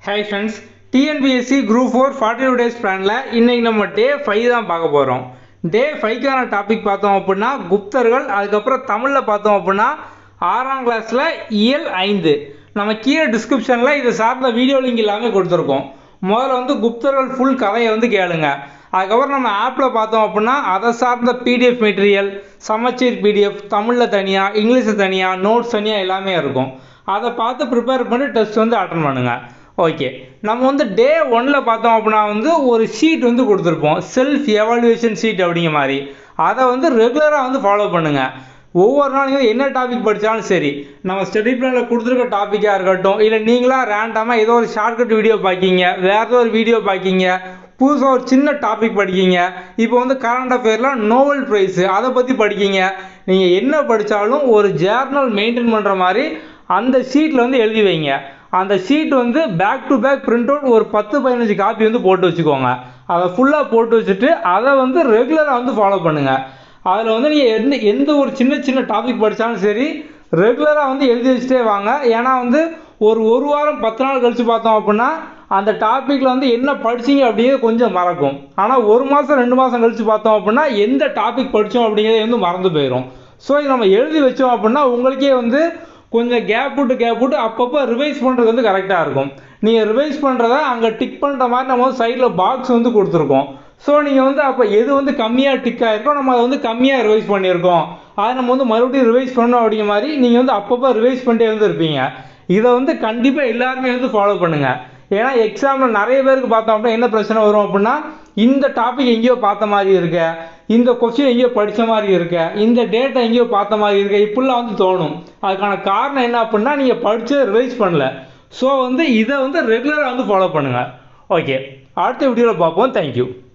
hi friends TNPSC group four forty two days பிளானில் இன்றைக்கி நம்ம டே ஃபைவ் தான் பார்க்க போகிறோம் டே ஃபைவ்க்கான டாபிக் பார்த்தோம் அப்படின்னா குப்தர்கள் அதுக்கப்புறம் தமிழில் பார்த்தோம் அப்படின்னா ஆறாம் கிளாஸில் இயல் ஐந்து நம்ம கீழே டிஸ்கிரிப்ஷனில் இது சார்ந்த வீடியோ லிங்க் எல்லாமே கொடுத்துருக்கோம் முதல்ல வந்து குப்தர்கள் ஃபுல் கதையை வந்து கேளுங்க அதுக்கப்புறம் நம்ம ஆப்பில் பார்த்தோம் அப்படின்னா அதை சார்ந்த பிடிஎஃப் மெட்டீரியல் சமச்சீர் பிடிஎஃப் தமிழில் தனியாக இங்கிலீஷில் தனியாக நோட்ஸ் தனியாக எல்லாமே இருக்கும் அதை பார்த்து ப்ரிப்பேர் பண்ணி டெஸ்ட் வந்து அட்டன் பண்ணுங்கள் ஓகே நம்ம வந்து டே ஒன்னில் பார்த்தோம் அப்படின்னா வந்து ஒரு ஷீட் வந்து கொடுத்துருப்போம் செல்ஃப் எவாலுவேஷன் ஷீட் அப்படிங்கிற மாதிரி அதை வந்து ரெகுலராக வந்து ஃபாலோ பண்ணுங்கள் ஒவ்வொரு நாள் நீங்கள் என்ன டாபிக் படித்தாலும் சரி நம்ம ஸ்டடி பிளானில் கொடுத்துருக்க டாப்பிக்காக இருக்கட்டும் இல்லை நீங்களாக ரேண்டமாக ஏதோ ஒரு ஷார்ட்கட் வீடியோ பார்க்கிங்க வேறு ஏதோ ஒரு வீடியோ பார்க்கிங்க புதுசாக ஒரு சின்ன டாபிக் படிக்கிங்க இப்போ வந்து கரண்ட் அஃபேரில் நோவல் ப்ரைஸு அதை பற்றி படிக்கிங்க நீங்கள் என்ன படித்தாலும் ஒரு ஜேர்னல் மெயின்டைன் பண்ணுற மாதிரி அந்த ஷீட்டில் வந்து எழுதி வைங்க அந்த ஷீட் வந்து back to back print out ஒரு பத்து பதினஞ்சு காப்பி வந்து போட்டு வச்சுக்கோங்க அதை ஃபுல்லாக போட்டு வச்சுட்டு அதை வந்து ரெகுலராக வந்து ஃபாலோ பண்ணுங்கள் அதில் வந்து நீங்கள் எந்த எந்த ஒரு சின்ன சின்ன டாபிக் படித்தாலும் சரி ரெகுலராக வந்து எழுதி வச்சுட்டே வாங்க ஏன்னா வந்து ஒரு ஒரு வாரம் பத்து நாள் கழித்து பார்த்தோம் அப்படின்னா அந்த டாப்பிக்கில் வந்து என்ன படிச்சீங்க அப்படிங்கிறது கொஞ்சம் மறக்கும் ஆனால் ஒரு மாதம் ரெண்டு மாதம் கழித்து பார்த்தோம் அப்படின்னா எந்த டாபிக் படித்தோம் அப்படிங்கிறத வந்து மறந்து போயிடும் ஸோ இது நம்ம எழுதி வச்சோம் அப்படின்னா உங்களுக்கே வந்து கொஞ்சம் கேப் விட்டு கேப் விட்டு அப்பப்போ ரிவைஸ் பண்ணுறது வந்து கரெக்டாக இருக்கும் நீங்கள் ரிவைஸ் பண்ணுறத அங்கே டிக் பண்ணுற மாதிரி நம்ம வந்து சைடில் பாக்ஸ் வந்து கொடுத்துருக்கோம் ஸோ நீங்கள் வந்து அப்போ எது வந்து கம்மியாக டிக் ஆகிருக்கோம் நம்ம அதை வந்து கம்மியாக ரிவைஸ் பண்ணியிருக்கோம் அதை நம்ம வந்து மறுபடியும் ரிவைஸ் பண்ணோம் அப்படிங்கிற மாதிரி நீங்கள் வந்து அப்பப்போ ரிவைஸ் பண்ணிட்டே வந்து இருப்பீங்க இதை வந்து கண்டிப்பாக எல்லாருமே வந்து ஃபாலோ பண்ணுங்கள் ஏன்னா எக்ஸாமில் நிறைய பேருக்கு பார்த்தோம் அப்படின்னா என்ன பிரச்சனை வரும் அப்படின்னா இந்த டாபிக் எங்கேயோ பார்த்த மாதிரி இருக்க இந்த கொஸ்டின் எங்கேயோ படித்த மாதிரி இருக்க இந்த டேட்டா எங்கேயோ பார்த்த மாதிரி இருக்க இப்படிலாம் வந்து தோணும் அதுக்கான காரணம் என்ன அப்படின்னா நீங்கள் படித்து ரிவைஸ் பண்ணல ஸோ வந்து இதை வந்து ரெகுலராக வந்து ஃபாலோ பண்ணுங்கள் ஓகே அடுத்த வீடியோவில் பார்ப்போம் தேங்க்யூ